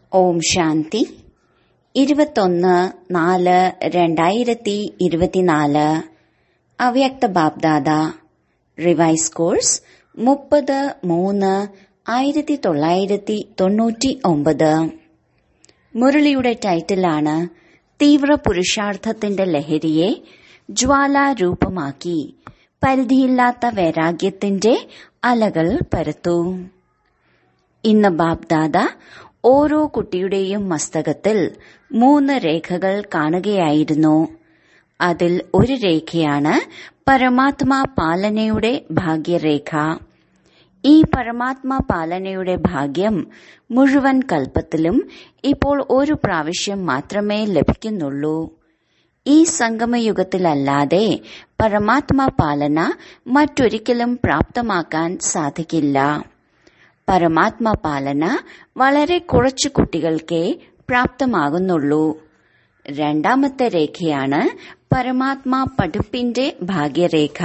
ഓം ശാന്തി ഇരുപത്തൊന്ന് നാല് രണ്ടായിരത്തി ഇരുപത്തിനാല് അവ്യക്ത ബാബ്ദാദ റിവൈസ് കോഴ്സ് മുപ്പത് മൂന്ന് ആയിരത്തി തൊള്ളായിരത്തി തൊണ്ണൂറ്റി ഒമ്പത് മുരളിയുടെ ടൈറ്റിലാണ് തീവ്ര പുരുഷാർത്ഥത്തിന്റെ ലഹരിയെ ജ്വാലാരൂപമാക്കി പരിധിയില്ലാത്ത വൈരാഗ്യത്തിന്റെ അലകൾ പരത്തു ഇന്ന് ബാബ്ദാദ ഓരോ കുട്ടിയുടെയും മസ്തകത്തിൽ മൂന്ന് രേഖകൾ കാണുകയായിരുന്നു അതിൽ ഒരു രേഖയാണ് പരമാത്മാ പാലനയുടെ ഭാഗ്യരേഖ ഈ പരമാത്മാ പാലനയുടെ ഭാഗ്യം മുഴുവൻ കൽപ്പത്തിലും ഇപ്പോൾ ഒരു പ്രാവശ്യം മാത്രമേ ലഭിക്കുന്നുള്ളൂ ഈ സംഗമയുഗത്തിലല്ലാതെ പരമാത്മാ പാലന മറ്റൊരിക്കലും പ്രാപ്തമാക്കാൻ സാധിക്കില്ല പരമാത്മാ പാലന വളരെ കുറച്ചു കുട്ടികൾക്കേ പ്രാപ്തമാകുന്നുള്ളൂ രണ്ടാമത്തെ രേഖയാണ് പരമാത്മാ പഠിപ്പിന്റെ ഭാഗ്യരേഖ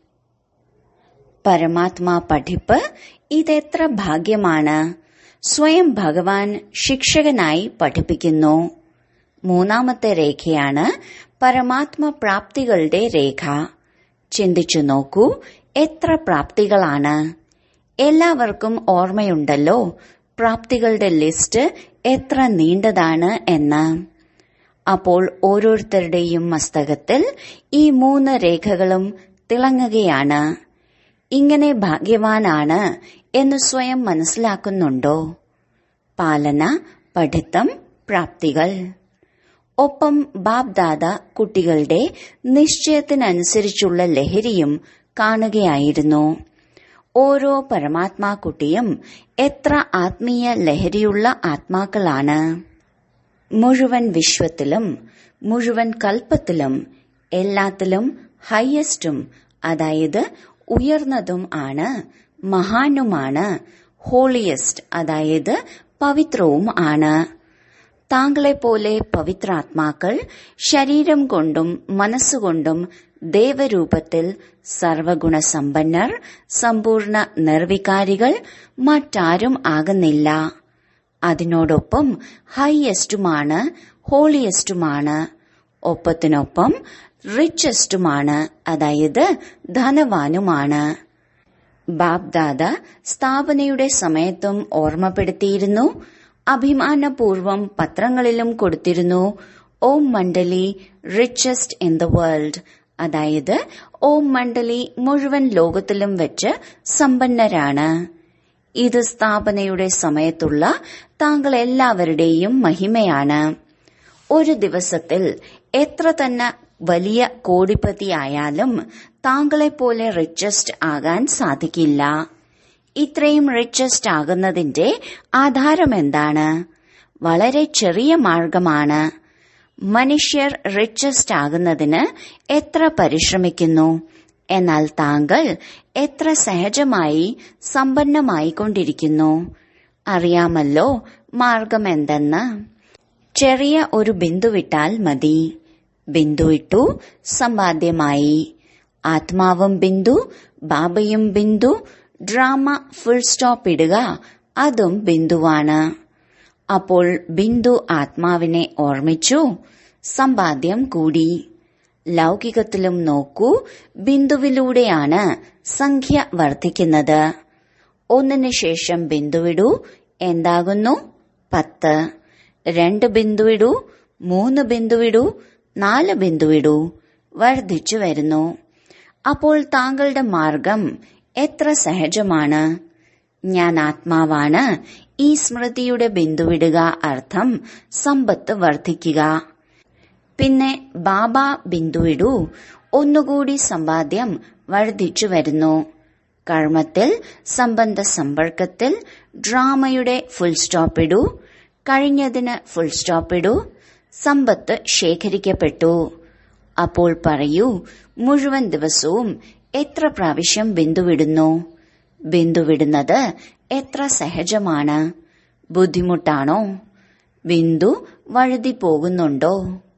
പരമാത്മാ പഠിപ്പ് ഇതെത്ര ഭാഗ്യമാണ് സ്വയം ഭഗവാൻ ശിക്ഷകനായി പഠിപ്പിക്കുന്നു മൂന്നാമത്തെ രേഖയാണ് പരമാത്മ പ്രാപ്തികളുടെ രേഖ ചിന്തിച്ചു നോക്കൂ എത്ര പ്രാപ്തികളാണ് എല്ലാവർക്കും ഓർമ്മയുണ്ടല്ലോ പ്രാപ്തികളുടെ ലിസ്റ്റ് എത്ര നീണ്ടതാണ് എന്ന് അപ്പോൾ ഓരോരുത്തരുടെയും മസ്തകത്തിൽ ഈ മൂന്ന് രേഖകളും തിളങ്ങുകയാണ് ഇങ്ങനെ ഭാഗ്യവാനാണ് എന്ന് സ്വയം മനസ്സിലാക്കുന്നുണ്ടോ പാലന പഠിത്തം പ്രാപ്തികൾ ഒപ്പം ബാബ്ദാദ കുട്ടികളുടെ നിശ്ചയത്തിനനുസരിച്ചുള്ള ലഹരിയും കാണുകയായിരുന്നു ഓരോ പരമാത്മാ കുട്ടിയും എത്ര ആത്മീയ ലഹരിയുള്ള ആത്മാക്കളാണ് മുഴുവൻ വിശ്വത്തിലും മുഴുവൻ കൽപ്പത്തിലും എല്ലാത്തിലും ഹയസ്റ്റും അതായത് ഉയർന്നതും ആണ് മഹാനുമാണ് ഹോളിയസ്റ്റ് അതായത് പവിത്രവും ആണ് താങ്കളെപ്പോലെ പവിത്രാത്മാക്കൾ ശരീരം കൊണ്ടും മനസ്സുകൊണ്ടും ദേവരൂപത്തിൽ സർവഗുണസമ്പന്നർ സമ്പൂർണ്ണ നിർവികാരികൾ മറ്റാരും ആകുന്നില്ല അതിനോടൊപ്പം ഹൈയസ്റ്റുമാണ് ഹോളിയസ്റ്റുമാണ് ഒപ്പത്തിനൊപ്പം റിച്ചസ്റ്റുമാണ് അതായത് ധനവാനുമാണ് ബാബ്ദാദ സ്ഥാപനയുടെ സമയത്തും ഓർമ്മപ്പെടുത്തിയിരുന്നു അഭിമാനപൂർവം പത്രങ്ങളിലും കൊടുത്തിരുന്നു Om Mandali richest in the world അതായത് ഓം മണ്ഡലി മുഴുവൻ ലോകത്തിലും വെച്ച് സമ്പന്നരാണ് ഇത് സ്ഥാപനയുടെ സമയത്തുള്ള താങ്കൾ എല്ലാവരുടെയും മഹിമയാണ് ഒരു ദിവസത്തിൽ എത്ര തന്നെ വലിയ കോടിപതിയായാലും താങ്കളെപ്പോലെ റിച്ചസ്റ്റ് ആകാൻ സാധിക്കില്ല ഇത്രയും റിച്ചസ്റ്റ് ആകുന്നതിന്റെ ആധാരം എന്താണ് വളരെ ചെറിയ മാർഗമാണ് മനുഷ്യർ റിച്ചസ്റ്റ് ആകുന്നതിന് എത്ര പരിശ്രമിക്കുന്നു എന്നാൽ താങ്കൾ എത്ര സഹജമായി സമ്പന്നമായിക്കൊണ്ടിരിക്കുന്നു അറിയാമല്ലോ മാർഗം എന്തെന്ന് ചെറിയ ഒരു ബിന്ദു വിട്ടാൽ മതി ബിന്ദു ഇട്ടു സമ്പാദ്യമായി ആത്മാവും ബിന്ദു ബാബയും ബിന്ദു ഡ്രാമ ഫുൾ സ്റ്റോപ്പ് ഇടുക അതും ബിന്ദുവാണ് അപ്പോൾ ബിന്ദു ആത്മാവിനെ ഓർമ്മിച്ചു സമ്പാദ്യം കൂടി ലൗകികത്തിലും നോക്കൂ ബിന്ദുവിലൂടെയാണ് സംഖ്യ വർദ്ധിക്കുന്നത് ഒന്നിനു ശേഷം ബിന്ദുവിടൂ എന്താകുന്നു പത്ത് രണ്ട് ബിന്ദുവിടൂ മൂന്ന് ബിന്ദുവിടൂ നാല് ബിന്ദുവിടൂ വർദ്ധിച്ചു വരുന്നു അപ്പോൾ താങ്കളുടെ മാർഗം എത്ര സഹജമാണ് ഞാൻ ആത്മാവാണ് ഈ സ്മൃതിയുടെ ബിന്ദുവിടുക അർത്ഥം സമ്പത്ത് വർദ്ധിക്കുക പിന്നെ ബാബ ബിന്ദുവിടൂ ഒന്നുകൂടി സമ്പാദ്യം വർദ്ധിച്ചു വരുന്നു കർമ്മത്തിൽ സംബന്ധ സമ്പർക്കത്തിൽ ഡ്രാമയുടെ ഫുൾ സ്റ്റോപ്പ് ഇടൂ കഴിഞ്ഞതിന് ഫുൾ സ്റ്റോപ്പ് ഇടൂ സമ്പത്ത് ശേഖരിക്കപ്പെട്ടു അപ്പോൾ പറയൂ മുഴുവൻ ദിവസവും എത്ര പ്രാവശ്യം ബിന്ദുവിടുന്നു ബിന്ദുവിടുന്നത് എത്ര സഹജമാണ് ബുദ്ധിമുട്ടാണോ ബിന്ദു വഴുതി പോകുന്നുണ്ടോ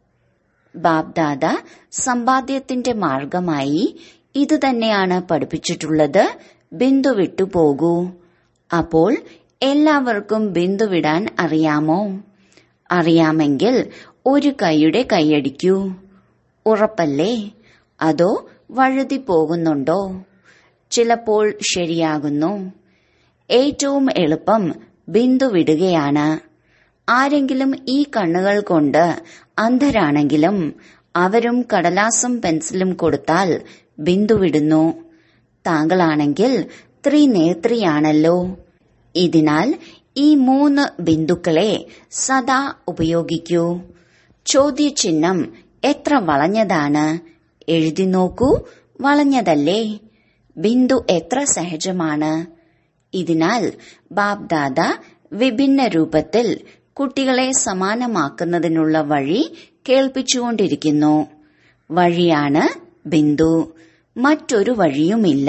ബാബ്ദാദ സമ്പാദ്യത്തിന്റെ മാർഗമായി ഇതുതന്നെയാണ് പഠിപ്പിച്ചിട്ടുള്ളത് ബിന്ദു വിട്ടുപോകൂ അപ്പോൾ എല്ലാവർക്കും ബിന്ദുവിടാൻ അറിയാമോ അറിയാമെങ്കിൽ ഒരു കൈയുടെ കൈയടിക്കൂ ഉറപ്പല്ലേ അതോ വഴുതി പോകുന്നുണ്ടോ ചിലപ്പോൾ ശരിയാകുന്നു ഏറ്റവും എളുപ്പം ബിന്ദു വിടുകയാണ് ആരെങ്കിലും ഈ കണ്ണുകൾ കൊണ്ട് അന്ധരാണെങ്കിലും അവരും കടലാസും പെൻസിലും കൊടുത്താൽ ബിന്ദു വിടുന്നു താങ്കളാണെങ്കിൽ ത്രിനേത്രിയാണല്ലോ ഇതിനാൽ ഈ മൂന്ന് ബിന്ദുക്കളെ സദാ ഉപയോഗിക്കൂ ചോദ്യചിഹ്നം എത്ര വളഞ്ഞതാണ് എഴുതി നോക്കൂ വളഞ്ഞതല്ലേ ബിന്ദു എത്ര സഹജമാണ് ഇതിനാൽ ബാബ്ദാദ വിഭിന്ന രൂപത്തിൽ കുട്ടികളെ സമാനമാക്കുന്നതിനുള്ള വഴി കേൾപ്പിച്ചുകൊണ്ടിരിക്കുന്നു വഴിയാണ് ബിന്ദു മറ്റൊരു വഴിയുമില്ല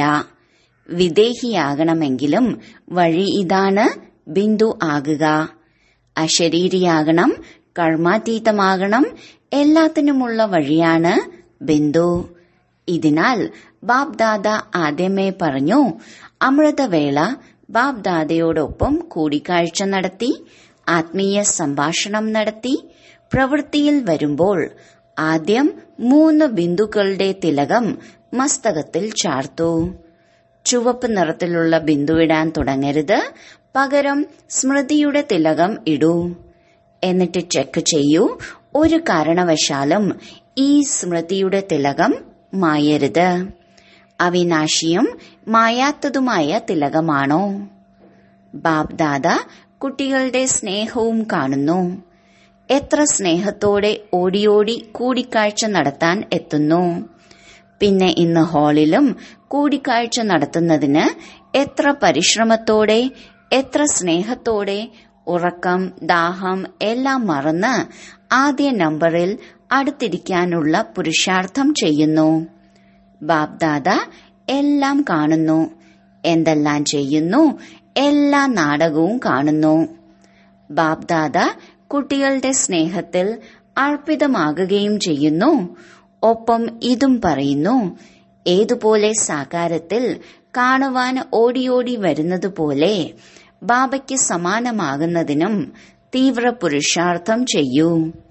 വിദേഹിയാകണമെങ്കിലും വഴി ഇതാണ് ബിന്ദു ആകുക അശരീരിയാകണം കർമാതീതമാകണം എല്ലാത്തിനുമുള്ള വഴിയാണ് ബിന്ദു ഇതിനാൽ ബാബ്ദാദ ആദ്യമേ പറഞ്ഞു അമൃതവേള ബാബ്ദാദയോടൊപ്പം കൂടിക്കാഴ്ച നടത്തി ആത്മീയ സംഭാഷണം നടത്തി പ്രവൃത്തിയിൽ വരുമ്പോൾ ആദ്യം മൂന്ന് ബിന്ദുക്കളുടെ തിലകം മസ്തകത്തിൽ ചാർത്തു ചുവപ്പ് നിറത്തിലുള്ള ബിന്ദുവിടാൻ തുടങ്ങരുത് പകരം സ്മൃതിയുടെ തിലകം ഇടൂ എന്നിട്ട് ചെക്ക് ചെയ്യൂ ഒരു കാരണവശാലും ഈ സ്മൃതിയുടെ തിലകം മായരുത് അവിനാശിയും മായാത്തതുമായ തിലകമാണോ ബാബ്ദാദ കുട്ടികളുടെ സ്നേഹവും കാണുന്നു എത്ര സ്നേഹത്തോടെ ഓടിയോടി കൂടിക്കാഴ്ച നടത്താൻ എത്തുന്നു പിന്നെ ഇന്ന് ഹാളിലും കൂടിക്കാഴ്ച നടത്തുന്നതിന് എത്ര പരിശ്രമത്തോടെ എത്ര സ്നേഹത്തോടെ ഉറക്കം ദാഹം എല്ലാം മറന്ന് ആദ്യ നമ്പറിൽ അടുത്തിരിക്കാനുള്ള പുരുഷാർത്ഥം ചെയ്യുന്നു ബാബ്ദാദ എല്ലാം കാണുന്നു എന്തെല്ലാം ചെയ്യുന്നു എല്ലാ നാടകവും കാണുന്നു ബാബ്ദാദ കുട്ടികളുടെ സ്നേഹത്തിൽ അർപ്പിതമാകുകയും ചെയ്യുന്നു ഒപ്പം ഇതും പറയുന്നു ഏതുപോലെ സാകാരത്തിൽ കാണുവാൻ ഓടിയോടി വരുന്നതുപോലെ ബാബയ്ക്ക് സമാനമാകുന്നതിനും തീവ്ര പുരുഷാർത്ഥം ചെയ്യൂ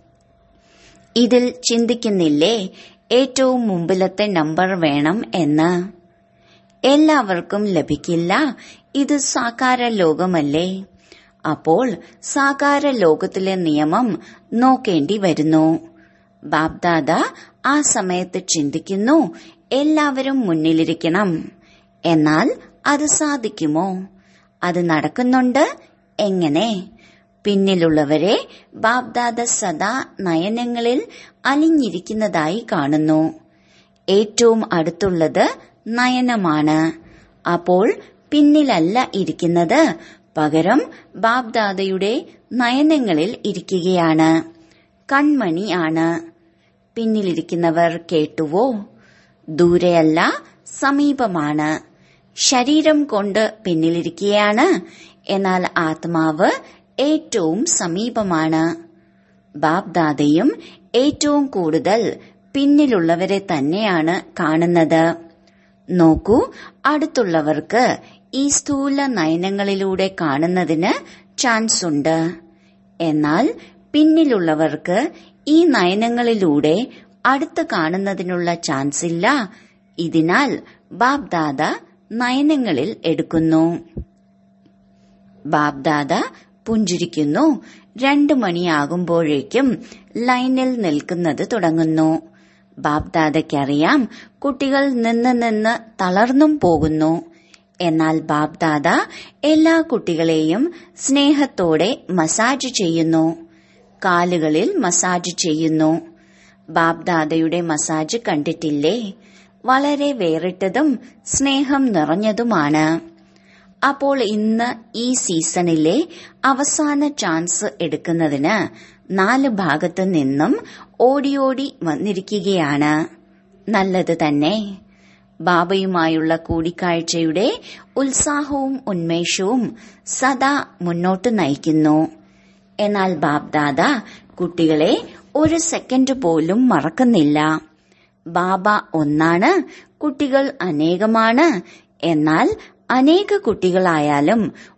ഇതിൽ ചിന്തിക്കുന്നില്ലേ ഏറ്റവും മുമ്പിലത്തെ നമ്പർ വേണം എന്ന് എല്ലാവർക്കും ലഭിക്കില്ല ഇത് സാകാര ലോകമല്ലേ അപ്പോൾ സാകാര ലോകത്തിലെ നിയമം നോക്കേണ്ടി വരുന്നു ബാബ്ദാദ ആ സമയത്ത് ചിന്തിക്കുന്നു എല്ലാവരും മുന്നിലിരിക്കണം എന്നാൽ അത് സാധിക്കുമോ അത് നടക്കുന്നുണ്ട് എങ്ങനെ പിന്നിലുള്ളവരെ ബാബ്ദാദ സദാ നയനങ്ങളിൽ അലിഞ്ഞിരിക്കുന്നതായി കാണുന്നു ഏറ്റവും അടുത്തുള്ളത് നയനമാണ് അപ്പോൾ പിന്നിലല്ല ഇരിക്കുന്നത് പകരം ബാബ്ദാദയുടെ നയനങ്ങളിൽ ഇരിക്കുകയാണ് കൺമണി ആണ് പിന്നിലിരിക്കുന്നവർ കേട്ടുവോ ദൂരെയല്ല സമീപമാണ് ശരീരം കൊണ്ട് പിന്നിലിരിക്കുകയാണ് എന്നാൽ ആത്മാവ് ഏറ്റവും സമീപമാണ് ബാബ്ദാദയും ഏറ്റവും കൂടുതൽ പിന്നിലുള്ളവരെ തന്നെയാണ് കാണുന്നത് നോക്കൂ അടുത്തുള്ളവർക്ക് ഈ സ്ഥൂല നയനങ്ങളിലൂടെ കാണുന്നതിന് ചാൻസ് ഉണ്ട് എന്നാൽ പിന്നിലുള്ളവർക്ക് ഈ നയനങ്ങളിലൂടെ അടുത്ത് കാണുന്നതിനുള്ള ചാൻസ് ഇല്ല ഇതിനാൽ ബാബ്ദാദ നയനങ്ങളിൽ എടുക്കുന്നു ബാബ്ദാദ പുഞ്ചിരിക്കുന്നു രണ്ടു മണിയാകുമ്പോഴേക്കും ലൈനിൽ നിൽക്കുന്നത് തുടങ്ങുന്നു ബാബ്ദാദയ്ക്കറിയാം കുട്ടികൾ നിന്ന് നിന്ന് തളർന്നും പോകുന്നു എന്നാൽ ബാബ്ദാദ എല്ലാ കുട്ടികളെയും സ്നേഹത്തോടെ മസാജ് ചെയ്യുന്നു കാലുകളിൽ മസാജ് ചെയ്യുന്നു ബാബ്ദാദയുടെ മസാജ് കണ്ടിട്ടില്ലേ വളരെ വേറിട്ടതും സ്നേഹം നിറഞ്ഞതുമാണ് അപ്പോൾ ഇന്ന് ഈ സീസണിലെ അവസാന ചാൻസ് എടുക്കുന്നതിന് നാല് ഭാഗത്തു നിന്നും ഓടിയോടി വന്നിരിക്കുകയാണ് നല്ലത് തന്നെ ബാബയുമായുള്ള കൂടിക്കാഴ്ചയുടെ ഉത്സാഹവും ഉന്മേഷവും സദാ മുന്നോട്ട് നയിക്കുന്നു എന്നാൽ ബാബ്ദാദ കുട്ടികളെ ഒരു സെക്കൻഡ് പോലും മറക്കുന്നില്ല ബാബ ഒന്നാണ് കുട്ടികൾ അനേകമാണ് എന്നാൽ അനേക കുട്ടികളായാലും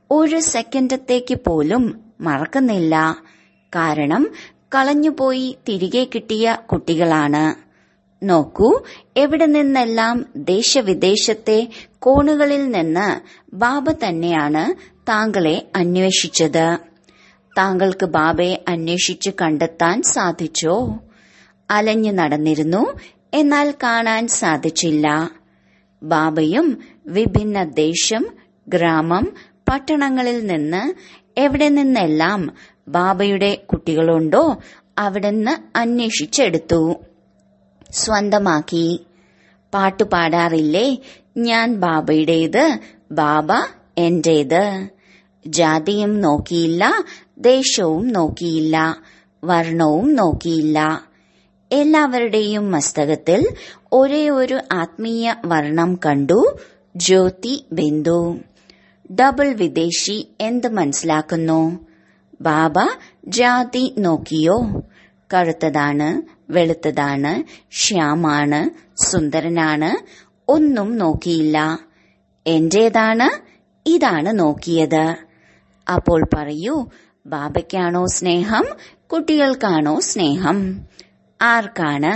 ഒരു സെക്കൻഡത്തേക്ക് പോലും മറക്കുന്നില്ല കാരണം കളഞ്ഞുപോയി തിരികെ കിട്ടിയ കുട്ടികളാണ് നോക്കൂ എവിടെ നിന്നെല്ലാം ദേശവിദേശത്തെ കോണുകളിൽ നിന്ന് ബാബ തന്നെയാണ് താങ്കളെ അന്വേഷിച്ചത് താങ്കൾക്ക് ബാബയെ അന്വേഷിച്ച് കണ്ടെത്താൻ സാധിച്ചോ അലഞ്ഞു നടന്നിരുന്നു എന്നാൽ കാണാൻ സാധിച്ചില്ല ബാബയും വിഭിന്ന ദേശം ഗ്രാമം പട്ടണങ്ങളിൽ നിന്ന് എവിടെ നിന്നെല്ലാം ബാബയുടെ കുട്ടികളുണ്ടോ അവിടുന്ന് അന്വേഷിച്ചെടുത്തു സ്വന്തമാക്കി പാട്ടുപാടാറില്ലേ ഞാൻ ബാബയുടേത് ബാബ എന്റേത് ജാതിയും നോക്കിയില്ല ദേശവും നോക്കിയില്ല വർണ്ണവും നോക്കിയില്ല എല്ലാവരുടെയും മസ്തകത്തിൽ ഒരേ ഒരു ആത്മീയ വർണ്ണം കണ്ടു ജ്യോതി ബിന്ദു ഡബിൾ വിദേശി എന്ത് മനസ്സിലാക്കുന്നു ബാബ ജാതി നോക്കിയോ കറുത്തതാണ് വെളുത്തതാണ് ശ്യാമാണ് സുന്ദരനാണ് ഒന്നും നോക്കിയില്ല എന്റേതാണ് ഇതാണ് നോക്കിയത് അപ്പോൾ പറയൂ ബാബയ്ക്കാണോ സ്നേഹം കുട്ടികൾക്കാണോ സ്നേഹം ആർക്കാണ്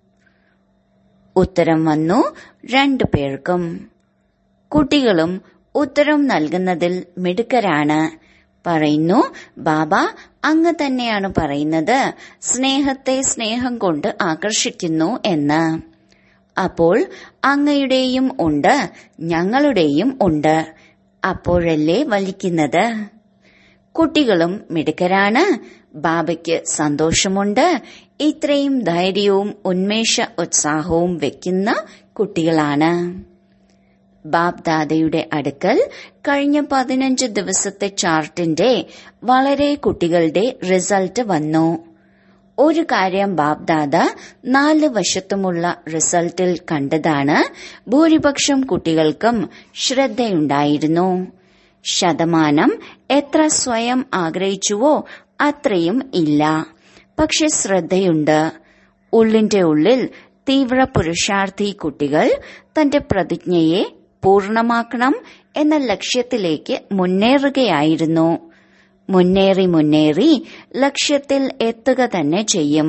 ഉത്തരം വന്നു രണ്ടു പേർക്കും കുട്ടികളും ഉത്തരം നൽകുന്നതിൽ മിടുക്കരാണ് പറയുന്നു ബാബ അങ്ങ് തന്നെയാണ് പറയുന്നത് സ്നേഹത്തെ സ്നേഹം കൊണ്ട് ആകർഷിക്കുന്നു എന്ന് അപ്പോൾ അങ്ങയുടെയും ഉണ്ട് ഞങ്ങളുടെയും ഉണ്ട് അപ്പോഴല്ലേ വലിക്കുന്നത് കുട്ടികളും മിടുക്കരാണ് ബാബയ്ക്ക് സന്തോഷമുണ്ട് ഇത്രയും ധൈര്യവും ഉന്മേഷ ഉത്സാഹവും വെക്കുന്ന കുട്ടികളാണ് ബാബ് ദാദയുടെ അടുക്കൽ കഴിഞ്ഞ പതിനഞ്ച് ദിവസത്തെ ചാർട്ടിന്റെ വളരെ കുട്ടികളുടെ റിസൾട്ട് വന്നു ഒരു കാര്യം ബാബ് ദാദ നാല് വശത്തുമുള്ള റിസൾട്ടിൽ കണ്ടതാണ് ഭൂരിപക്ഷം കുട്ടികൾക്കും ശ്രദ്ധയുണ്ടായിരുന്നു ശതമാനം എത്ര സ്വയം ആഗ്രഹിച്ചുവോ അത്രയും ഇല്ല പക്ഷെ ശ്രദ്ധയുണ്ട് ഉള്ളിന്റെ ഉള്ളിൽ തീവ്ര പുരുഷാർത്ഥി കുട്ടികൾ തന്റെ പ്രതിജ്ഞയെ പൂർണമാക്കണം എന്ന ലക്ഷ്യത്തിലേക്ക് മുന്നേറുകയായിരുന്നു മുന്നേറി മുന്നേറി ലക്ഷ്യത്തിൽ എത്തുക തന്നെ ചെയ്യും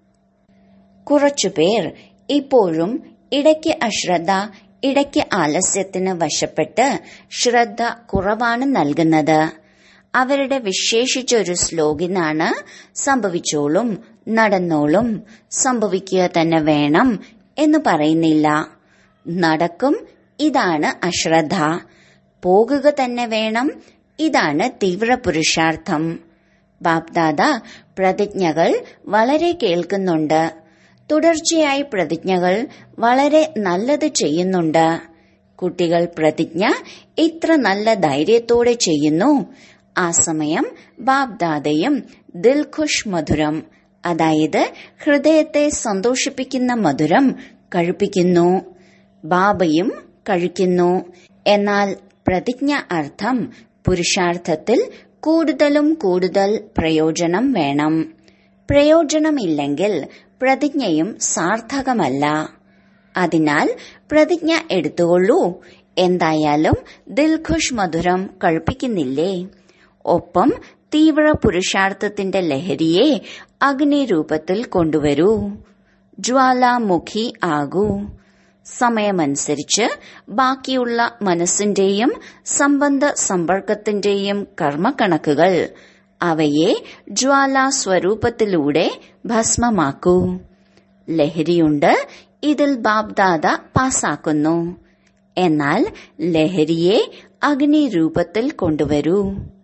കുറച്ചുപേർ ഇപ്പോഴും ഇടയ്ക്ക് അശ്രദ്ധ ഇടയ്ക്ക് ആലസ്യത്തിന് വശപ്പെട്ട് ശ്രദ്ധ കുറവാണ് നൽകുന്നത് അവരുടെ വിശേഷിച്ചൊരു സ്ലോഗിനാണ് സംഭവിച്ചോളും നടന്നോളും സംഭവിക്കുക തന്നെ വേണം എന്ന് പറയുന്നില്ല നടക്കും ഇതാണ് അശ്രദ്ധ പോകുക തന്നെ വേണം ഇതാണ് തീവ്ര പുരുഷാർത്ഥം ബാപ്ദാദ പ്രതിജ്ഞകൾ വളരെ കേൾക്കുന്നുണ്ട് തുടർച്ചയായി പ്രതിജ്ഞകൾ വളരെ നല്ലത് ചെയ്യുന്നുണ്ട് കുട്ടികൾ പ്രതിജ്ഞ ഇത്ര നല്ല ധൈര്യത്തോടെ ചെയ്യുന്നു ആ സമയം ബാബ്ദാദയും ദിൽഖുഷ് മധുരം അതായത് ഹൃദയത്തെ സന്തോഷിപ്പിക്കുന്ന മധുരം കഴിപ്പിക്കുന്നു ബാബയും കഴിക്കുന്നു എന്നാൽ പ്രതിജ്ഞ അർത്ഥം പുരുഷാർത്ഥത്തിൽ കൂടുതലും കൂടുതൽ പ്രയോജനം വേണം പ്രയോജനമില്ലെങ്കിൽ പ്രതിജ്ഞയും സാർത്ഥകമല്ല അതിനാൽ പ്രതിജ്ഞ എടുത്തുകൊള്ളൂ എന്തായാലും ദിൽഖുഷ് മധുരം കഴിപ്പിക്കുന്നില്ലേ ഒപ്പം തീവ്ര പുരുഷാർത്ഥത്തിന്റെ ലഹരിയെ അഗ്നിരൂപത്തിൽ കൊണ്ടുവരൂ ജ്വാലാമുഖി ആകൂ സമയമനുസരിച്ച് ബാക്കിയുള്ള മനസ്സിന്റെയും സംബന്ധ സമ്പർക്കത്തിന്റെയും കർമ്മക്കണക്കുകൾ അവയെ ജ്വാലാ സ്വരൂപത്തിലൂടെ ഭസ്മമാക്കൂ ലഹരിയുണ്ട് ഇതിൽ ബാബ്ദാദ പാസാക്കുന്നു എന്നാൽ ലഹരിയെ അഗ്നി രൂപത്തിൽ കൊണ്ടുവരൂ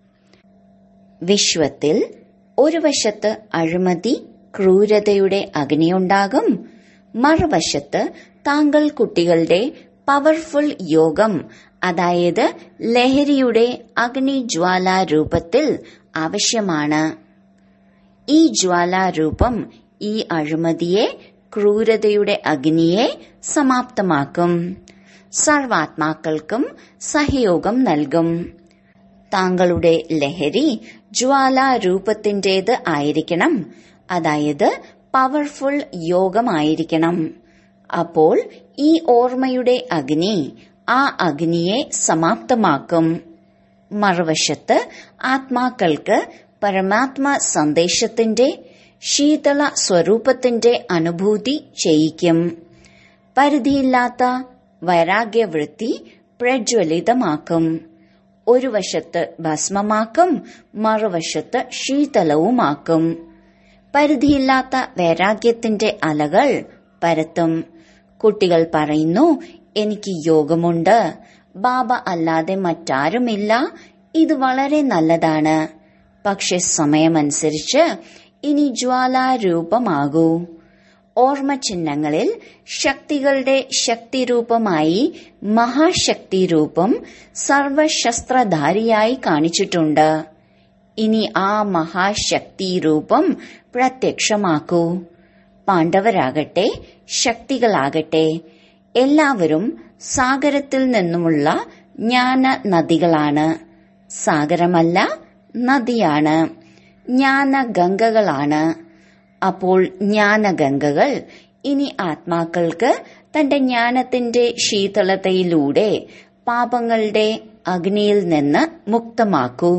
വിശ്വത്തിൽ ഒരു വശത്ത് അഴിമതി ക്രൂരതയുടെ അഗ്നിയുണ്ടാകും മറുവശത്ത് താങ്കൾ കുട്ടികളുടെ പവർഫുൾ യോഗം അതായത് ലഹരിയുടെ അഗ്നിജ്വാല രൂപത്തിൽ ആവശ്യമാണ് ഈ ജ്വാലാരൂപം ഈ അഴിമതിയെ ക്രൂരതയുടെ അഗ്നിയെ സമാപ്തമാക്കും സർവാത്മാക്കൾക്കും സഹയോഗം നൽകും താങ്കളുടെ ലഹരി ജ്വാലാരൂപത്തിന്റേത് ആയിരിക്കണം അതായത് പവർഫുൾ യോഗമായിരിക്കണം അപ്പോൾ ഈ ഓർമ്മയുടെ അഗ്നി ആ അഗ്നിയെ സമാപ്തമാക്കും മറുവശത്ത് ആത്മാക്കൾക്ക് പരമാത്മ സന്ദേശത്തിന്റെ ശീതള സ്വരൂപത്തിന്റെ അനുഭൂതി ചെയ്യിക്കും പരിധിയില്ലാത്ത വൈരാഗ്യവൃത്തി പ്രജ്വലിതമാക്കും ഒരു വശത്ത് ഭസ്മമാക്കും മറുവശത്ത് ശീതളവുമാക്കും പരിധിയില്ലാത്ത വൈരാഗ്യത്തിന്റെ അലകൾ പരത്തും കുട്ടികൾ പറയുന്നു എനിക്ക് യോഗമുണ്ട് ബാബ അല്ലാതെ മറ്റാരുമില്ല ഇത് വളരെ നല്ലതാണ് പക്ഷെ സമയമനുസരിച്ച് ഇനി ജ്വാലാരൂപമാകൂ ഓർമ്മ ചിഹ്നങ്ങളിൽ ശക്തികളുടെ ശക്തിരൂപമായി മഹാശക്തി രൂപം സർവശസ്ത്രധാരിയായി കാണിച്ചിട്ടുണ്ട് ഇനി ആ മഹാശക്തി രൂപം പ്രത്യക്ഷമാക്കൂ പാണ്ഡവരാകട്ടെ ശക്തികളാകട്ടെ എല്ലാവരും സാഗരത്തിൽ നിന്നുമുള്ള ജ്ഞാന നദികളാണ് സാഗരമല്ല നദിയാണ് ജ്ഞാനഗംഗകളാണ് അപ്പോൾ ജ്ഞാനഗംഗകൾ ഇനി ആത്മാക്കൾക്ക് തന്റെ ജ്ഞാനത്തിന്റെ ശീതളതയിലൂടെ പാപങ്ങളുടെ അഗ്നിയിൽ നിന്ന് മുക്തമാക്കൂ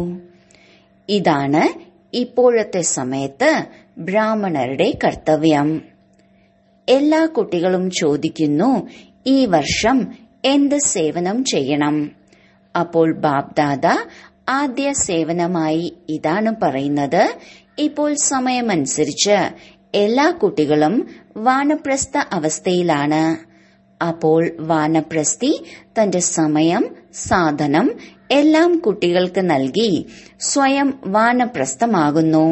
ഇതാണ് ഇപ്പോഴത്തെ സമയത്ത് ബ്രാഹ്മണരുടെ കർത്തവ്യം എല്ലാ കുട്ടികളും ചോദിക്കുന്നു ഈ വർഷം എന്ത് സേവനം ചെയ്യണം അപ്പോൾ ബാബ്ദാദ ആദ്യ സേവനമായി ഇതാണ് പറയുന്നത് ഇപ്പോൾ സമയമനുസരിച്ച് എല്ലാ കുട്ടികളും വാനപ്രസ്ഥ അവസ്ഥയിലാണ് അപ്പോൾ വാനപ്രസ്ഥി തന്റെ സമയം സാധനം എല്ലാം കുട്ടികൾക്ക് നൽകി സ്വയം വാനപ്രസ്ഥമാകുന്നു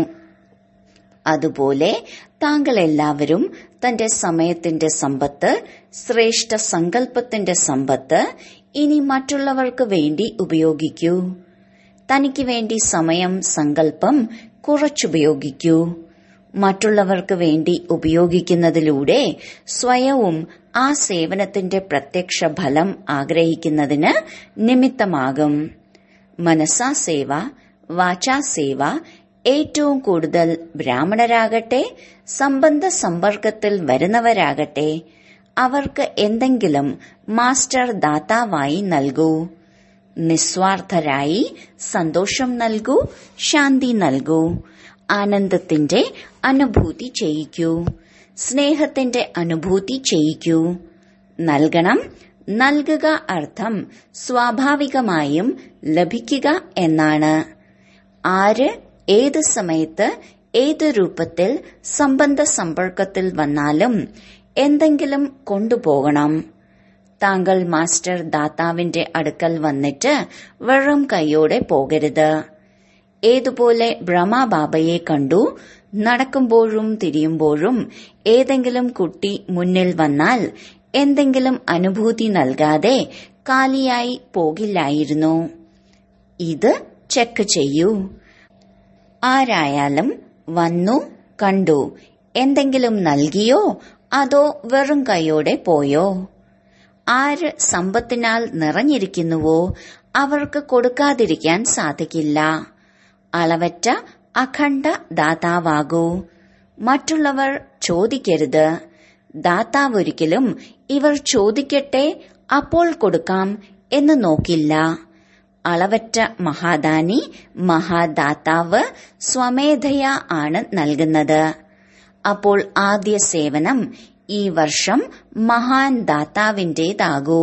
അതുപോലെ താങ്കൾ എല്ലാവരും തന്റെ സമയത്തിന്റെ സമ്പത്ത് ശ്രേഷ്ഠ സങ്കല്പത്തിന്റെ സമ്പത്ത് ഇനി മറ്റുള്ളവർക്ക് വേണ്ടി ഉപയോഗിക്കൂ തനിക്ക് വേണ്ടി സമയം സങ്കല്പം കുറച്ചുപയോഗിക്കൂ മറ്റുള്ളവർക്ക് വേണ്ടി ഉപയോഗിക്കുന്നതിലൂടെ സ്വയവും ആ സേവനത്തിന്റെ പ്രത്യക്ഷ ഫലം ആഗ്രഹിക്കുന്നതിന് നിമിത്തമാകും മനസാ സേവ വാചാ സേവ ഏറ്റവും കൂടുതൽ ബ്രാഹ്മണരാകട്ടെ സംബന്ധ സമ്പർക്കത്തിൽ വരുന്നവരാകട്ടെ അവർക്ക് എന്തെങ്കിലും മാസ്റ്റർ ദാതാവായി നൽകൂ നിസ്വാർത്ഥരായി സന്തോഷം നൽകൂ ശാന്തി നൽകൂ ആനന്ദത്തിന്റെ അനുഭൂതി ചെയ്യിക്കൂ സ്നേഹത്തിന്റെ അനുഭൂതി ചെയ്യിക്കൂ നൽകണം നൽകുക അർത്ഥം സ്വാഭാവികമായും ലഭിക്കുക എന്നാണ് ആര് ഏത് സമയത്ത് ഏത് രൂപത്തിൽ സംബന്ധ സമ്പർക്കത്തിൽ വന്നാലും എന്തെങ്കിലും കൊണ്ടുപോകണം താങ്കൾ മാസ്റ്റർ ദാതാവിന്റെ അടുക്കൽ വന്നിട്ട് വെറും കൈയോടെ പോകരുത് ഏതുപോലെ ബ്രഹ്മബാബയെ കണ്ടു നടക്കുമ്പോഴും തിരിയുമ്പോഴും ഏതെങ്കിലും കുട്ടി മുന്നിൽ വന്നാൽ എന്തെങ്കിലും അനുഭൂതി നൽകാതെ കാലിയായി പോകില്ലായിരുന്നു ഇത് ചെക്ക് ചെയ്യൂ ആരായാലും വന്നു കണ്ടു എന്തെങ്കിലും നൽകിയോ അതോ വെറും കൈയോടെ പോയോ ആര് സമ്പത്തിനാൽ നിറഞ്ഞിരിക്കുന്നുവോ അവർക്ക് കൊടുക്കാതിരിക്കാൻ സാധിക്കില്ല അളവറ്റ അഖണ്ഡ ദാതാവാകൂ മറ്റുള്ളവർ ചോദിക്കരുത് ദാതാവൊരിക്കലും ഇവർ ചോദിക്കട്ടെ അപ്പോൾ കൊടുക്കാം എന്ന് നോക്കില്ല അളവറ്റ മഹാദാനി മഹാദാതാവ് സ്വമേധയ ആണ് നൽകുന്നത് അപ്പോൾ ആദ്യ സേവനം ഈ വർഷം മഹാൻ ദാതാവിന്റേതാകൂ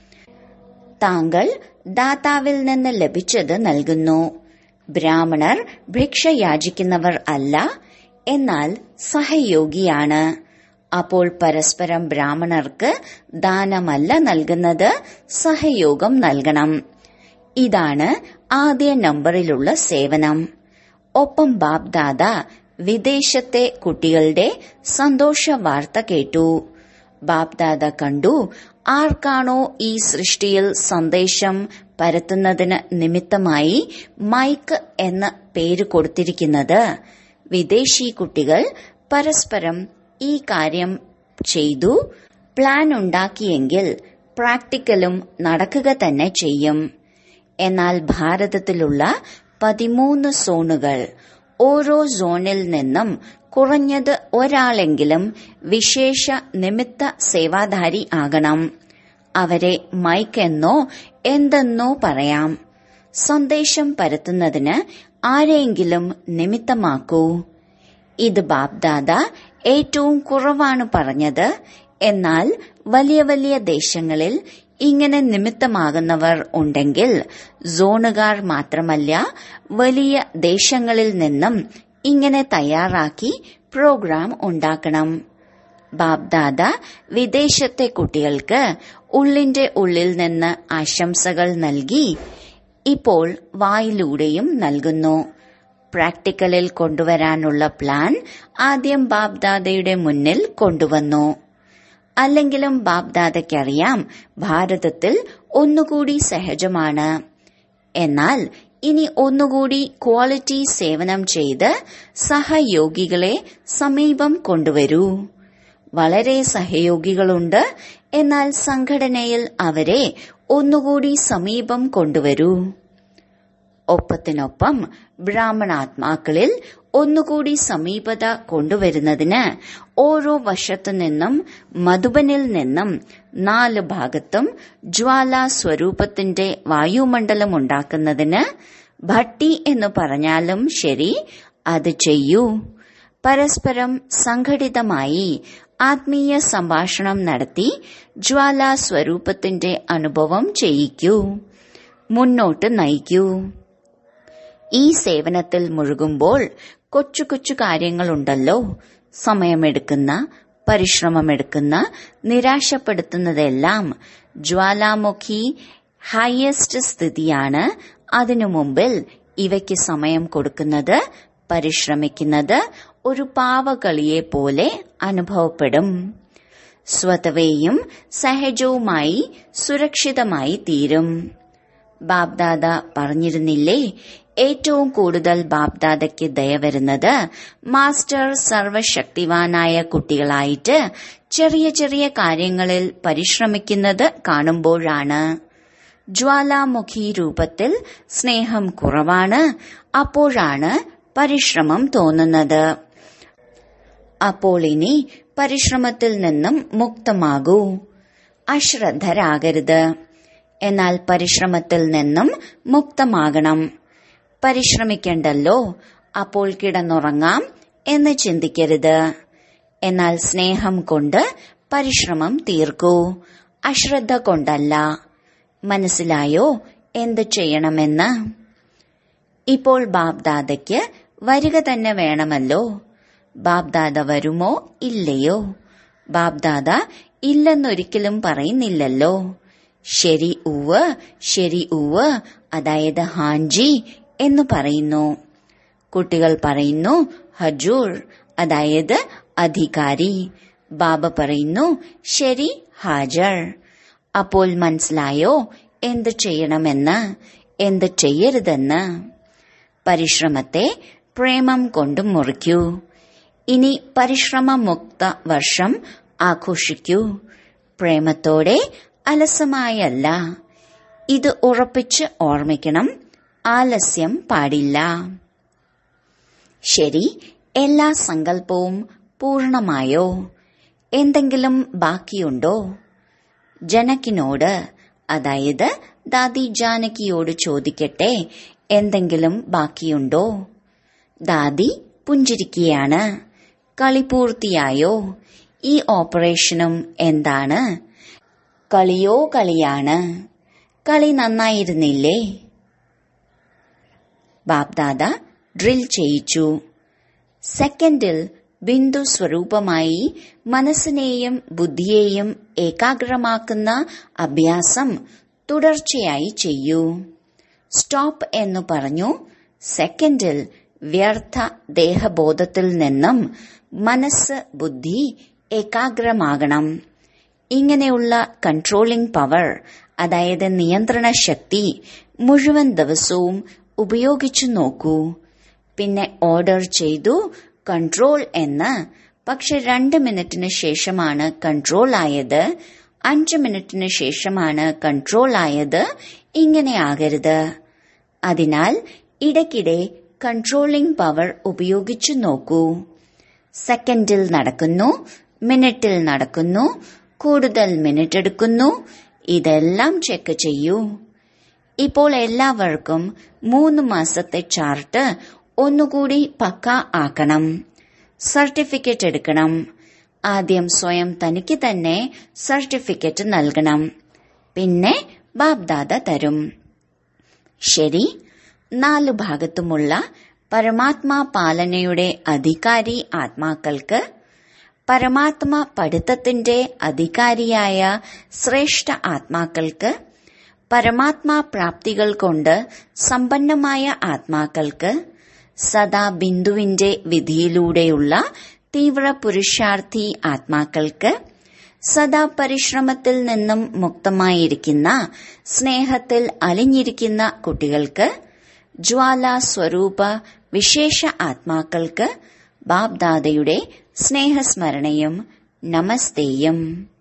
താങ്കൾ ദാതാവിൽ നിന്ന് ലഭിച്ചത് നൽകുന്നു ബ്രാഹ്മണർ ഭിക്ഷ യാചിക്കുന്നവർ അല്ല എന്നാൽ സഹയോഗിയാണ് അപ്പോൾ പരസ്പരം ബ്രാഹ്മണർക്ക് ദാനമല്ല നൽകുന്നത് സഹയോഗം നൽകണം ഇതാണ് ആദ്യ നമ്പറിലുള്ള സേവനം ഒപ്പം ബാബ് ദാദ വിദേശത്തെ കുട്ടികളുടെ സന്തോഷ വാർത്ത കേട്ടു ബാപ്ദാദ കണ്ടു ആർക്കാണോ ഈ സൃഷ്ടിയിൽ സന്ദേശം പരത്തുന്നതിന് നിമിത്തമായി മൈക്ക് എന്ന പേര് കൊടുത്തിരിക്കുന്നത് വിദേശി കുട്ടികൾ പരസ്പരം ഈ കാര്യം ചെയ്തു പ്ലാൻ ഉണ്ടാക്കിയെങ്കിൽ പ്രാക്ടിക്കലും നടക്കുക തന്നെ ചെയ്യും എന്നാൽ ഭാരതത്തിലുള്ള പതിമൂന്ന് സോണുകൾ ഓരോ സോണിൽ നിന്നും കുറഞ്ഞത് ഒരാളെങ്കിലും വിശേഷ നിമിത്ത സേവാധാരി ആകണം അവരെ മൈക്ക് എന്നോ എന്തെന്നോ പറയാം സന്ദേശം പരത്തുന്നതിന് ആരെയെങ്കിലും നിമിത്തമാക്കൂ ഇത് ബാബ്ദാദ ഏറ്റവും കുറവാണ് പറഞ്ഞത് എന്നാൽ വലിയ വലിയ ദേശങ്ങളിൽ ഇങ്ങനെ നിമിത്തമാകുന്നവർ ഉണ്ടെങ്കിൽ സോണുകാർ മാത്രമല്ല വലിയ ദേശങ്ങളിൽ നിന്നും ഇങ്ങനെ തയ്യാറാക്കി പ്രോഗ്രാം ഉണ്ടാക്കണം ബാബ്ദാദ വിദേശത്തെ കുട്ടികൾക്ക് ഉള്ളിന്റെ ഉള്ളിൽ നിന്ന് ആശംസകൾ നൽകി ഇപ്പോൾ വായിലൂടെയും നൽകുന്നു പ്രാക്ടിക്കലിൽ കൊണ്ടുവരാനുള്ള പ്ലാൻ ആദ്യം ബാബ്ദാദയുടെ മുന്നിൽ കൊണ്ടുവന്നു അല്ലെങ്കിലും ബാബ്ദാദയ്ക്കറിയാം ഭാരതത്തിൽ ഒന്നുകൂടി സഹജമാണ് എന്നാൽ ഇനി ഒന്നുകൂടി ക്വാളിറ്റി സേവനം ചെയ്ത് സഹയോഗികളെ സമീപം കൊണ്ടുവരൂ വളരെ സഹയോഗികളുണ്ട് എന്നാൽ സംഘടനയിൽ അവരെ ഒന്നുകൂടി സമീപം കൊണ്ടുവരൂ ഒപ്പത്തിനൊപ്പം ബ്രാഹ്മണാത്മാക്കളിൽ ഒന്നുകൂടി സമീപത കൊണ്ടുവരുന്നതിന് ഓരോ വശത്തു നിന്നും മധുബനിൽ നിന്നും നാല് ഭാഗത്തും ജ്വാല സ്വരൂപത്തിന്റെ വായുമണ്ഡലം ഉണ്ടാക്കുന്നതിന് ഭട്ടി എന്ന് പറഞ്ഞാലും ശരി അത് ചെയ്യൂ പരസ്പരം സംഘടിതമായി ആത്മീയ സംഭാഷണം നടത്തി ജ്വാല സ്വരൂപത്തിന്റെ അനുഭവം ചെയ്യിക്കൂ മുന്നോട്ട് നയിക്കൂ ഈ സേവനത്തിൽ മുഴുകുമ്പോൾ കൊച്ചു കൊച്ചു കാര്യങ്ങളുണ്ടല്ലോ സമയമെടുക്കുന്ന പരിശ്രമമെടുക്കുന്ന നിരാശപ്പെടുത്തുന്നതെല്ലാം ജ്വാലാമുഖി ഹയസ്റ്റ് സ്ഥിതിയാണ് അതിനു മുമ്പിൽ ഇവയ്ക്ക് സമയം കൊടുക്കുന്നത് പരിശ്രമിക്കുന്നത് ഒരു പാവകളിയെ പോലെ അനുഭവപ്പെടും സ്വതവേയും സഹജവുമായി സുരക്ഷിതമായി തീരും ബാബ്ദാദ പറഞ്ഞിരുന്നില്ലേ ഏറ്റവും കൂടുതൽ ബാബ്ദാദയ്ക്ക് ദയ വരുന്നത് മാസ്റ്റർ സർവശക്തിവാനായ കുട്ടികളായിട്ട് ചെറിയ ചെറിയ കാര്യങ്ങളിൽ പരിശ്രമിക്കുന്നത് കാണുമ്പോഴാണ് ജ്വാലാമുഖി രൂപത്തിൽ സ്നേഹം കുറവാണ് അപ്പോഴാണ് പരിശ്രമം തോന്നുന്നത് അപ്പോൾ ഇനി പരിശ്രമത്തിൽ നിന്നും മുക്തമാകൂ അശ്രദ്ധരാകരുത് എന്നാൽ പരിശ്രമത്തിൽ നിന്നും മുക്തമാകണം പരിശ്രമിക്കണ്ടല്ലോ അപ്പോൾ കിടന്നുറങ്ങാം എന്ന് ചിന്തിക്കരുത് എന്നാൽ സ്നേഹം കൊണ്ട് പരിശ്രമം തീർക്കൂ അശ്രദ്ധ കൊണ്ടല്ല മനസ്സിലായോ എന്ത് ചെയ്യണമെന്ന് ഇപ്പോൾ ബാബ്ദാദയ്ക്ക് വരിക തന്നെ വേണമല്ലോ ബാബ്ദാദ വരുമോ ഇല്ലയോ ബാബ്ദാദ ഇല്ലെന്നൊരിക്കലും പറയുന്നില്ലല്ലോ ശരി ഉവ് ശരി ഉവ് അതായത് ഹാൻജി എന്ന് പറയുന്നു കുട്ടികൾ പറയുന്നു ഹജൂർ അതായത് അധികാരി ബാബ പറയുന്നു ശരി ഹാജർ അപ്പോൾ മനസ്സിലായോ എന്ത് ചെയ്യണമെന്ന് എന്ത് ചെയ്യരുതെന്ന് പരിശ്രമത്തെ പ്രേമം കൊണ്ട് മുറിക്കൂ ഇനി പരിശ്രമമുക്ത വർഷം ആഘോഷിക്കൂ പ്രേമത്തോടെ അലസമായല്ല ഇത് ഉറപ്പിച്ച് ഓർമ്മിക്കണം ആലസ്യം പാടില്ല ശരി എല്ലാ സങ്കല്പവും പൂർണമായോ എന്തെങ്കിലും ബാക്കിയുണ്ടോ ജനക്കിനോട് അതായത് ദാദി ജാനകിയോട് ചോദിക്കട്ടെ എന്തെങ്കിലും ബാക്കിയുണ്ടോ ദാദി പുഞ്ചിരിക്കുകയാണ് കളി പൂർത്തിയായോ ഈ ഓപ്പറേഷനും എന്താണ് കളിയോ കളിയാണ് കളി നന്നായിരുന്നില്ലേ ബാബ്ദാദ ഡ്രിൽ ചെയ്യിച്ചു സെക്കൻഡിൽ ബിന്ദു സ്വരൂപമായി മനസ്സിനെയും ബുദ്ധിയെയും ഏകാഗ്രമാക്കുന്ന അഭ്യാസം തുടർച്ചയായി ചെയ്യൂ സ്റ്റോപ്പ് എന്ന് പറഞ്ഞു സെക്കൻഡിൽ വ്യർത്ഥ ദേഹബോധത്തിൽ നിന്നും മനസ്സ് ബുദ്ധി ഏകാഗ്രമാകണം ഇങ്ങനെയുള്ള കൺട്രോളിംഗ് പവർ അതായത് നിയന്ത്രണ ശക്തി മുഴുവൻ ദിവസവും ഉപയോഗിച്ചു നോക്കൂ പിന്നെ ഓർഡർ ചെയ്തു കൺട്രോൾ എന്ന് പക്ഷെ രണ്ട് മിനിറ്റിന് ശേഷമാണ് കൺട്രോൾ ആയത് അഞ്ച് മിനിറ്റിന് ശേഷമാണ് കൺട്രോൾ ആയത് ഇങ്ങനെ ആകരുത് അതിനാൽ ഇടയ്ക്കിടെ കൺട്രോളിംഗ് പവർ ഉപയോഗിച്ചു നോക്കൂ സെക്കൻഡിൽ നടക്കുന്നു മിനിറ്റിൽ നടക്കുന്നു കൂടുതൽ മിനിറ്റ് എടുക്കുന്നു ഇതെല്ലാം ചെക്ക് ചെയ്യൂ ഇപ്പോൾ എല്ലാവർക്കും മൂന്ന് മാസത്തെ ചാർട്ട് ഒന്നുകൂടി പക്ക ആക്കണം സർട്ടിഫിക്കറ്റ് എടുക്കണം ആദ്യം സ്വയം തനിക്ക് തന്നെ സർട്ടിഫിക്കറ്റ് നൽകണം പിന്നെ ബാബ്ദാദ തരും ശരി നാലു ഭാഗത്തുമുള്ള പരമാത്മാ പാലനയുടെ അധികാരി ആത്മാക്കൾക്ക് പരമാത്മ പഠിത്തത്തിന്റെ അധികാരിയായ ശ്രേഷ്ഠ ആത്മാക്കൾക്ക് പരമാത്മാ പ്രാപ്തികൾ കൊണ്ട് സമ്പന്നമായ ആത്മാക്കൾക്ക് സദാ ബിന്ദുവിന്റെ വിധിയിലൂടെയുള്ള തീവ്ര പുരുഷാർത്ഥി ആത്മാക്കൾക്ക് സദാ പരിശ്രമത്തിൽ നിന്നും മുക്തമായിരിക്കുന്ന സ്നേഹത്തിൽ അലിഞ്ഞിരിക്കുന്ന കുട്ടികൾക്ക് ജ്വാല സ്വരൂപ വിശേഷ ആത്മാക്കൾക്ക് ബാബ്ദാദയുടെ സ്നേഹസ്മരണയും നമസ്തേയും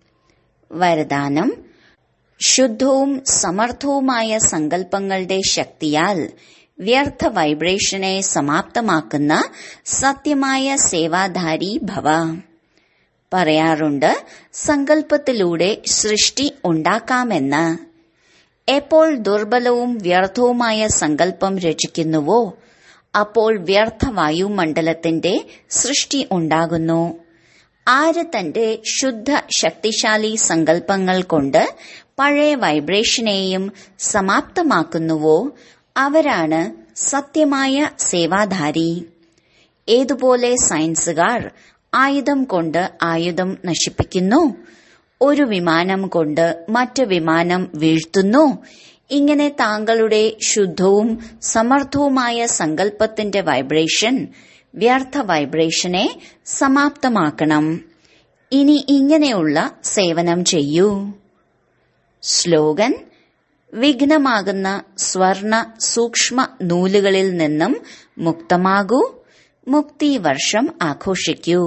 വരദാനം ശുദ്ധവും സമർത്ഥവുമായ സങ്കല്പങ്ങളുടെ ശക്തിയാൽ വ്യർത്ഥ വൈബ്രേഷനെ സമാപ്തമാക്കുന്ന സത്യമായ സേവാധാരി ഭവ പറയാറുണ്ട് സങ്കല്പത്തിലൂടെ സൃഷ്ടി ഉണ്ടാക്കാമെന്ന് എപ്പോൾ ദുർബലവും വ്യർത്ഥവുമായ സങ്കല്പം രചിക്കുന്നുവോ അപ്പോൾ വ്യർത്ഥ വായുമണ്ഡലത്തിന്റെ സൃഷ്ടി ഉണ്ടാകുന്നു ആര് തന്റെ ശുദ്ധ ശക്തിശാലി സങ്കല്പങ്ങൾ കൊണ്ട് പഴയ വൈബ്രേഷനെയും സമാപ്തമാക്കുന്നുവോ അവരാണ് സത്യമായ സേവാധാരി ഏതുപോലെ സയൻസുകാർ ആയുധം കൊണ്ട് ആയുധം നശിപ്പിക്കുന്നു ഒരു വിമാനം കൊണ്ട് മറ്റു വിമാനം വീഴ്ത്തുന്നു ഇങ്ങനെ താങ്കളുടെ ശുദ്ധവും സമർത്ഥവുമായ സങ്കല്പത്തിന്റെ വൈബ്രേഷൻ വ്യർത്ഥ വൈബ്രേഷനെ സമാപ്തമാക്കണം ഇനി ഇങ്ങനെയുള്ള സേവനം ചെയ്യൂ സ്ലോഗൻ വിഘ്നമാകുന്ന സ്വർണ സൂക്ഷ്മ നൂലുകളിൽ നിന്നും മുക്തമാകൂ മുക്തി വർഷം ആഘോഷിക്കൂ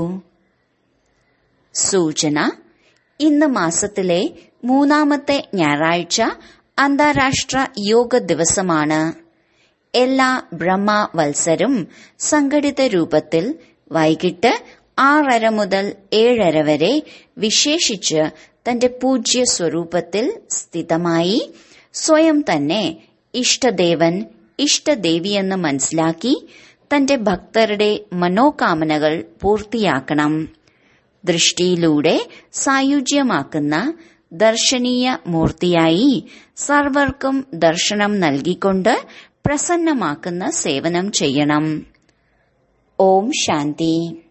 സൂചന ഇന്ന് മാസത്തിലെ മൂന്നാമത്തെ ഞായറാഴ്ച അന്താരാഷ്ട്ര യോഗ ദിവസമാണ് എല്ലാ ബ്രഹ്മ വത്സരും സംഘടിത രൂപത്തിൽ വൈകിട്ട് ആറര മുതൽ ഏഴര വരെ വിശേഷിച്ച് തന്റെ പൂജ്യ സ്വരൂപത്തിൽ സ്ഥിതമായി സ്വയം തന്നെ ഇഷ്ടദേവൻ ഇഷ്ടദേവിയെന്ന് മനസ്സിലാക്കി തന്റെ ഭക്തരുടെ മനോകാമനകൾ പൂർത്തിയാക്കണം ദൃഷ്ടിയിലൂടെ സായുജ്യമാക്കുന്ന ദർശനീയ മൂർത്തിയായി സർവർക്കും ദർശനം നൽകിക്കൊണ്ട് പ്രസന്നമാക്കുന്ന സേവനം ചെയ്യണം ഓം ശാന്തി